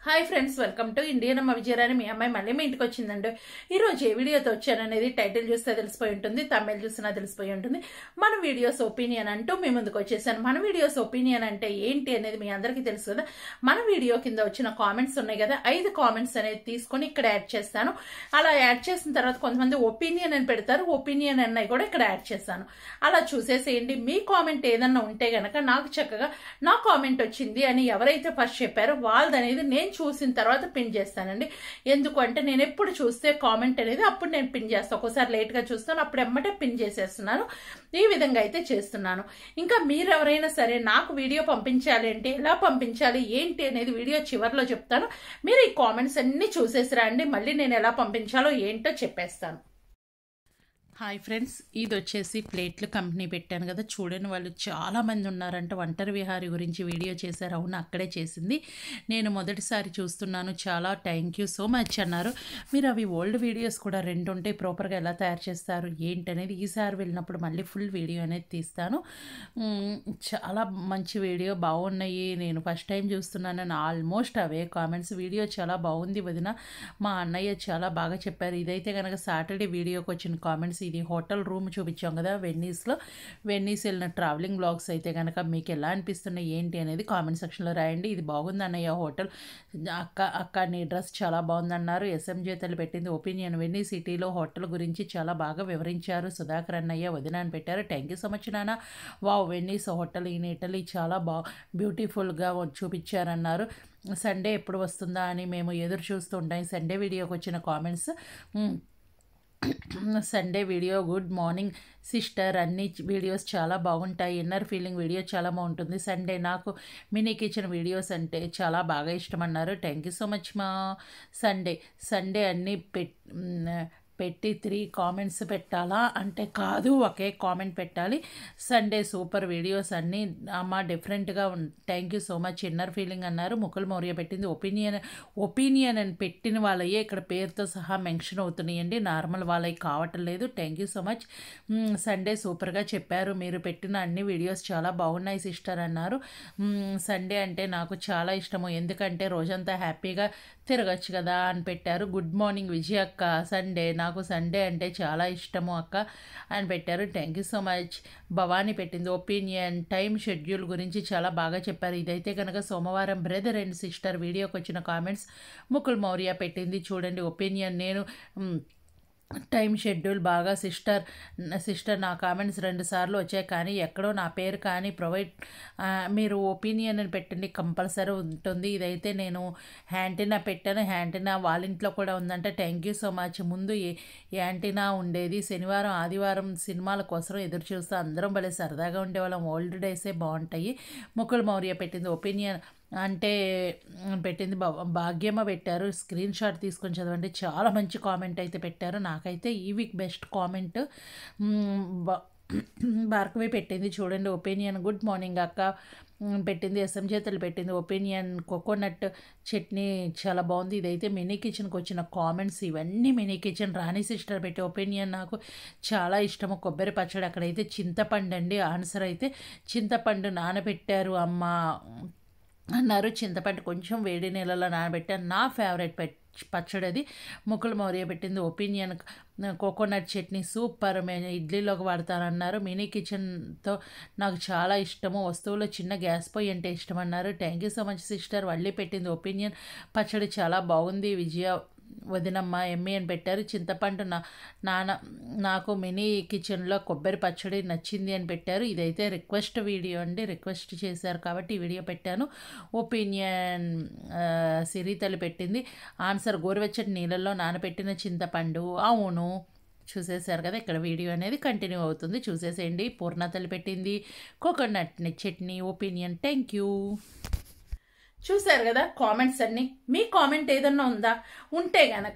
hi friends welcome to Indian అమ్మ విజయరాని మీ అమ్మాయి మళ్ళీ మీ ఇంటికి వచ్చిందండి ఈరోజు ఏ వీడియోతో వచ్చాననేది టైటిల్ చూస్తే తెలిసిపోయి ఉంటుంది తమిళ చూసినా తెలిసిపోయి ఉంటుంది మన వీడియోస్ ఒపీనియన్ అంటూ మీ ముందుకు వచ్చేసాను మన వీడియోస్ ఒపీనియన్ అంటే ఏంటి అనేది మీ అందరికీ తెలుసు కదా మన వీడియో కింద వచ్చిన కామెంట్స్ ఉన్నాయి కదా ఐదు కామెంట్స్ అనేది తీసుకొని ఇక్కడ యాడ్ చేస్తాను అలా యాడ్ చేసిన తర్వాత కొంతమంది ఒపీనియన్ అని పెడతారు ఒపీనియన్ అన్నవి కూడా ఇక్కడ యాడ్ చేస్తాను అలా చూసేసేయండి మీ కామెంట్ ఏదన్నా ఉంటే గనక నాకు చక్కగా నా కామెంట్ వచ్చింది అని ఎవరైతే ఫస్ట్ చెప్పారో వాళ్ళది అనేది నేను చూసిన తర్వాత పిన్ చేస్తానండి ఎందుకు అంటే నేను ఎప్పుడు చూస్తే కామెంట్ అనేది అప్పుడు నేను పిన్ చేస్తాను ఒక్కోసారి లేట్గా చూస్తాను అప్పుడు ఎమ్మటే పిన్ చేసేస్తున్నాను ఈ విధంగా అయితే చేస్తున్నాను ఇంకా మీరు ఎవరైనా సరే నాకు వీడియో పంపించాలి అంటే ఎలా పంపించాలి ఏంటి అనేది వీడియో చివరిలో చెప్తాను మీరు ఈ కామెంట్స్ అన్ని చూసేసి రండి మళ్ళీ నేను ఎలా పంపించాలో ఏంటో చెప్పేస్తాను హాయ్ ఫ్రెండ్స్ ఇది వచ్చేసి ప్లేట్లు కంపెనీ పెట్టాను కదా చూడని వాళ్ళు చాలా మంది ఉన్నారంట ఒంటరి విహారి గురించి వీడియో చేశారు అవును అక్కడే చేసింది నేను మొదటిసారి చూస్తున్నాను చాలా థ్యాంక్ యూ సో మచ్ అన్నారు మీరు అవి ఓల్డ్ వీడియోస్ కూడా రెండు ఉంటే ప్రాపర్గా ఎలా తయారు చేస్తారు ఏంటనేది ఈసారి వెళ్ళినప్పుడు మళ్ళీ ఫుల్ వీడియో అనేది తీస్తాను మ్, చాలా మంచి వీడియో బాగున్నాయి నేను ఫస్ట్ టైం చూస్తున్నాను ఆల్మోస్ట్ అవే కామెంట్స్ వీడియో చాలా బాగుంది వదిన మా అన్నయ్య చాలా బాగా చెప్పారు ఇదైతే కనుక సాటర్డే వీడియోకి వచ్చిన కామెంట్స్ ఇది హోటల్ రూమ్ చూపించాం కదా వెన్నీస్లో వెన్నీస్ వెళ్ళిన ట్రావెలింగ్ బ్లాగ్స్ అయితే కనుక మీకు ఎలా అనిపిస్తున్నాయి ఏంటి అనేది కామెంట్ సెక్షన్లో రాయండి ఇది బాగుంది అన్నయ్య హోటల్ అక్క అక్క నీ డ్రెస్ చాలా బాగుందన్నారు ఎస్ఎంజే తల్లి పెట్టింది ఒపీనియన్ వెన్నీ సిటీలో హోటల్ గురించి చాలా బాగా వివరించారు సుధాకర్ అన్నయ్య వదిన అని పెట్టారు థ్యాంక్ యూ సో మచ్ నాన్న wow Venice hotel in Italy చాలా బా బ్యూటిఫుల్గా చూపించారన్నారు సండే ఎప్పుడు వస్తుందా అని మేము ఎదురు చూస్తూ ఉంటాం సండే వీడియోకి వచ్చిన comments Sunday video good morning sister అన్ని వీడియోస్ చాలా బాగుంటాయి ఇన్నర్ ఫీలింగ్ వీడియో చాలా బాగుంటుంది సండే నాకు మినీ కిచెన్ వీడియోస్ అంటే చాలా బాగా ఇష్టం అన్నారు థ్యాంక్ యూ సో మచ్ మా సండే సండే అన్నీ పెట్ పెట్టి త్రీ కామెంట్స్ పెట్టాలా అంటే కాదు ఒకే కామెంట్ పెట్టాలి సండే సూపర్ వీడియోస్ అన్నీ అమ్మ డిఫరెంట్గా thank you so much inner feeling అన్నారు ముకుల్ మౌర్య పెట్టింది ఒపీనియన్ ఒపీనియన్ అని పెట్టిన వాళ్ళయే ఇక్కడ పేరుతో సహా మెన్షన్ అవుతున్నాయండి నార్మల్ వాళ్ళకి కావటం లేదు thank you so much Sunday సూపర్గా చెప్పారు మీరు పెట్టిన అన్ని వీడియోస్ చాలా బాగున్నాయి సిస్టర్ అన్నారు సండే అంటే నాకు చాలా ఇష్టము ఎందుకంటే రోజంతా హ్యాపీగా తిరగచ్చు కదా అని పెట్టారు గుడ్ మార్నింగ్ విజయ్ అక్క సండే నాకు సండే అంటే చాలా ఇష్టము అక్క అని పెట్టారు thank you so much Bhavani పెట్టింది ఒపీనియన్ టైం షెడ్యూల్ గురించి చాలా బాగా చెప్పారు ఇదైతే కనుక సోమవారం బ్రదర్ అండ్ సిస్టర్ వీడియోకి వచ్చిన కామెంట్స్ ముకుల్ మౌర్య పెట్టింది చూడండి ఒపీనియన్ నేను మ్, టైం షెడ్యూల్ బాగా సిస్టర్ సిస్టర్ నా కామెంట్స్ రెండు సార్లు వచ్చాయి కానీ ఎక్కడో నా పేరు కానీ ప్రొవైడ్ ఆ, మీరు ఒపీనియన్ అని పెట్టండి కంపల్సరీ ఉంటుంది ఇదైతే నేను హ్యాంటీనా పెట్టాను హ్యాంటీనా వాళ్ళ ఇంట్లో కూడా ఉందంటే థ్యాంక్ యూ సో మచ్ ముందు ఏ యాంటీనా ఉండేది శనివారం ఆదివారం సినిమాల కోసం ఎదురు చూస్తూ అందరం భలే సరదాగా ఉండేవాళ్ళం ఓల్డ్ డేసే బాగుంటాయి ముకుల్ మౌర్య పెట్టింది ఒపీనియన్ అంటే మ్, పెట్టింది భా- భాగ్యమ్మ పెట్టారు స్క్రీన్ షాట్ తీసుకొని చదవండి చాలా మంచి కామెంట్ అయితే పెట్టారు నాకైతే ఈ వీక్ బెస్ట్ కామెంట్ మ్, బా- భార్గవి పెట్టింది చూడండి ఒపీనియన్ గుడ్ మార్నింగ్ అక్క మ్, పెట్టింది ఎస్ఎం చేతులు పెట్టింది ఒపీనియన్ కోకోనట్ చట్నీ చాలా బాగుంది ఇదైతే మినీ కిచెన్కి వచ్చిన కామెంట్స్ ఇవన్నీ మినీ కిచెన్ రాణి సిస్టర్ పెట్టే ఒపీనియన్ నాకు చాలా ఇష్టము కొబ్బరి పచ్చడి అక్కడైతే చింతపండు అండి ఆన్సర్ అయితే చింతపండు నానబెట్టారు అమ్మ అన్నారు చింతపండు కొంచెం వేడి నీళ్ళలో నానబెట్టాను నా ఫేవరెట్ పెట్ పచ్చడి అది ముక్కులు మౌర్య పెట్టింది ఒపీనియన్ కోకోనట్ చట్నీ సూపర్ మేము ఇడ్లీలోకి వాడతానన్నారు మినీ కిచెన్తో నాకు చాలా ఇష్టము వస్తువులో చిన్న గ్యాస్ పొయ్యి అంటే ఇష్టం అన్నారు thank you so much sister Valli పెట్టింది ఒపీనియన్ పచ్చడి చాలా బాగుంది విజయ వదినమ్మ ఎమ్మి అని పెట్టారు చింతపండు నా నాన్న నాకు మినీ కిచెన్లో కొబ్బరి పచ్చడి నచ్చింది అని పెట్టారు ఇదైతే రిక్వెస్ట్ వీడియో అండి రిక్వెస్ట్ చేశారు కాబట్టి ఈ వీడియో పెట్టాను ఒపీనియన్ సిరితలు పెట్టింది ఆన్సర్ గోరువెచ్చటి నీళ్ళల్లో నానబెట్టిన చింతపండు అవును చూసేశారు కదా ఇక్కడ వీడియో అనేది కంటిన్యూ అవుతుంది చూసేసేయండి పూర్ణతలు పెట్టింది coconut chutney opinion thank you చూశారు కదా కామెంట్స్ అన్ని మీ కామెంట్ ఏదన్నా ఉందా ఉంటే గనక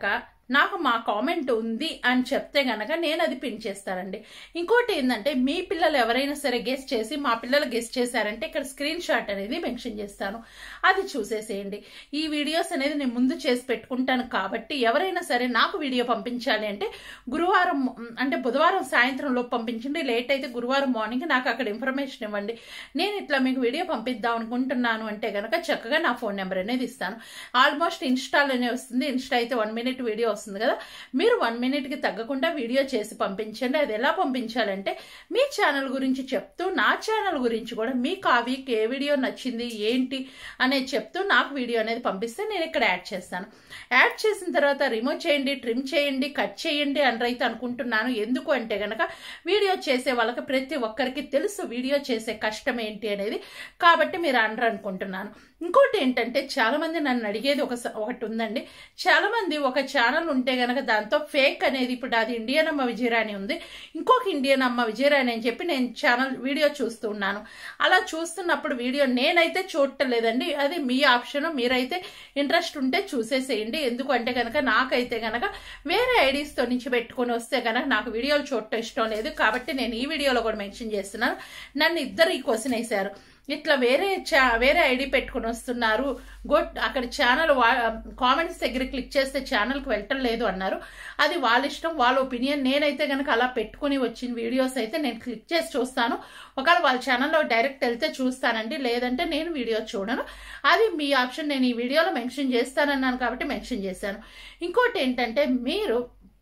నాకు మా కామెంట్ ఉంది అని చెప్తే గనక నేను అది పిన్ చేస్తానండి ఇంకోటి ఏంటంటే మీ పిల్లలు ఎవరైనా సరే గెస్ట్ చేసి మా పిల్లలు గెస్ట్ చేశారంటే ఇక్కడ స్క్రీన్ షాట్ అనేది మెన్షన్ చేస్తాను అది చూసేసేయండి ఈ వీడియోస్ అనేది నేను ముందు చేసి పెట్టుకుంటాను కాబట్టి ఎవరైనా సరే నాకు వీడియో పంపించాలి అంటే గురువారం అంటే బుధవారం సాయంత్రంలో పంపించండి లేట్ అయితే గురువారం మార్నింగ్ నాకు అక్కడ ఇన్ఫర్మేషన్ ఇవ్వండి నేను ఇట్లా మీకు వీడియో పంపిద్దాం అనుకుంటున్నాను అంటే కనుక చక్కగా నా ఫోన్ నెంబర్ అనేది ఇస్తాను ఆల్మోస్ట్ ఇన్స్టాలోనే వస్తుంది ఇన్స్టా అయితే వన్ మినిట్ వీడియో వస్తుంది కదా మీరు వన్ మినిట్కి తగ్గకుండా వీడియో చేసి పంపించండి అది ఎలా పంపించాలంటే మీ ఛానల్ గురించి చెప్తూ నా ఛానల్ గురించి కూడా మీకు ఆ వీక్ ఏ వీడియో నచ్చింది ఏంటి అనేది చెప్తూ నాకు వీడియో అనేది పంపిస్తే నేను ఇక్కడ యాడ్ చేస్తాను యాడ్ చేసిన తర్వాత రిమూవ్ చేయండి ట్రిమ్ చేయండి కట్ చేయండి అని అయితే అనుకుంటున్నాను ఎందుకు అంటే గనక వీడియో చేసే వాళ్ళకి ప్రతి ఒక్కరికి తెలుసు వీడియో చేసే కష్టం ఏంటి అనేది కాబట్టి మీరు అనరు అనుకుంటున్నాను ఇంకోటి ఏంటంటే చాలా మంది నన్ను అడిగేది ఒక ఒకటి ఉందండి చాలా మంది ఒక ఛానల్ ఉంటే గనక దాంతో ఫేక్ అనేది ఇప్పుడు అది ఇండియన్ అమ్మ విజయరాణి ఉంది ఇంకొక ఇండియన్ అమ్మ విజయరాణి అని చెప్పి నేను ఛానల్ వీడియో చూస్తున్నాను అలా చూస్తున్నప్పుడు వీడియో నేనైతే చూడలేదండి అది మీ ఆప్షన్ మీరైతే ఇంట్రెస్ట్ ఉంటే చూసేసేయండి ఎందుకంటే కనుక నాకైతే కనుక వేరే ఐడీస్తో నుంచి పెట్టుకొని వస్తే కనుక నాకు వీడియోలు చూడటం ఇష్టం లేదు కాబట్టి నేను ఈ వీడియోలో కూడా మెన్షన్ చేస్తున్నాను నన్ను ఇద్దరు ఈ క్వశ్చన్ వేశారు ఇట్లా వేరే చా వేరే ఐడి పెట్టుకుని వస్తున్నారు గొట్ అక్కడ ఛానల్ కామెంట్స్ దగ్గర క్లిక్ చేస్తే ఛానల్కి వెళ్ళటం లేదు అన్నారు అది వాళ్ళ ఇష్టం వాళ్ళ ఒపీనియన్ నేనైతే కనుక అలా పెట్టుకుని వచ్చిన వీడియోస్ అయితే నేను క్లిక్ చేసి చూస్తాను ఒకవేళ వాళ్ళ ఛానల్లో డైరెక్ట్ వెళ్తే చూస్తానండి లేదంటే నేను వీడియో చూడను అది మీ ఆప్షన్ నేను ఈ వీడియోలో మెన్షన్ చేస్తానన్నాను కాబట్టి మెన్షన్ చేశాను ఇంకోటి ఏంటంటే మీరు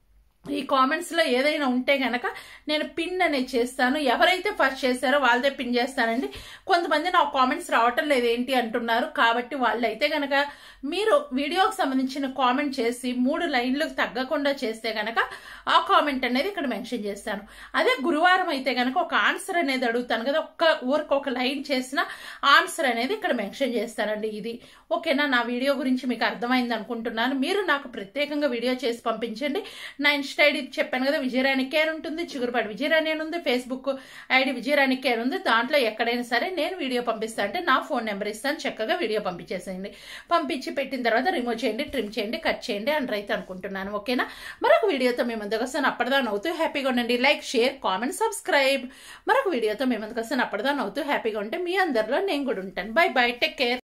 ఈ కామెంట్స్లో ఏదైనా ఉంటే గనక నేను పిన్ అనేది చేస్తాను ఎవరైతే ఫస్ట్ చేశారో వాళ్ళదే పిన్ చేస్తానండి కొంతమంది నాకు కామెంట్స్ రావటం లేదు ఏంటి అంటున్నారు కాబట్టి వాళ్ళైతే గనక మీరు వీడియోకి సంబంధించిన కామెంట్ చేసి మూడు లైన్లకు తగ్గకుండా చేస్తే గనక ఆ కామెంట్ అనేది ఇక్కడ మెన్షన్ చేస్తాను అదే గురువారం అయితే గనక ఒక ఆన్సర్ అనేది అడుగుతాను కదా ఒక్క ఊరికి ఒక లైన్ చేసిన ఆన్సర్ అనేది ఇక్కడ మెన్షన్ చేస్తానండి ఇది ఓకేనా నా వీడియో గురించి మీకు అర్థమైంది అనుకుంటున్నాను మీరు నాకు ప్రత్యేకంగా వీడియో చేసి పంపించండి నా ఇన్స్టా ఐడి చెప్పాను కదా విజయరాణి కేర్ ఉంటుంది చిగురుపాటి విజయరాణి అని ఉంది ఫేస్బుక్ ఐడి విజయరాణి కేర్ ఉంది దాంట్లో ఎక్కడైనా సరే నేను వీడియో పంపిస్తా అంటే నా ఫోన్ నెంబర్ ఇస్తాను చక్కగా వీడియో పంపించేసేయండి పంపించి పెట్టిన తర్వాత రిమూవ్ చేయండి ట్రిమ్ చేయండి కట్ చేయండి అని రైతే అనుకుంటున్నాను ఓకేనా మరొక వీడియోతో మేము ముందుకు వస్తాను అప్పటిదా నవ్వుతూ హ్యాపీగా ఉండండి లైక్ షేర్ కామెంట్ సబ్స్క్రైబ్ మరొక వీడియోతో మేము ముందుకు వస్తాను అప్పటిదా నవ్వుతూ హ్యాపీగా ఉంటే మీ అందరిలో నేను కూడా ఉంటాను బై బై టేక్ కేర్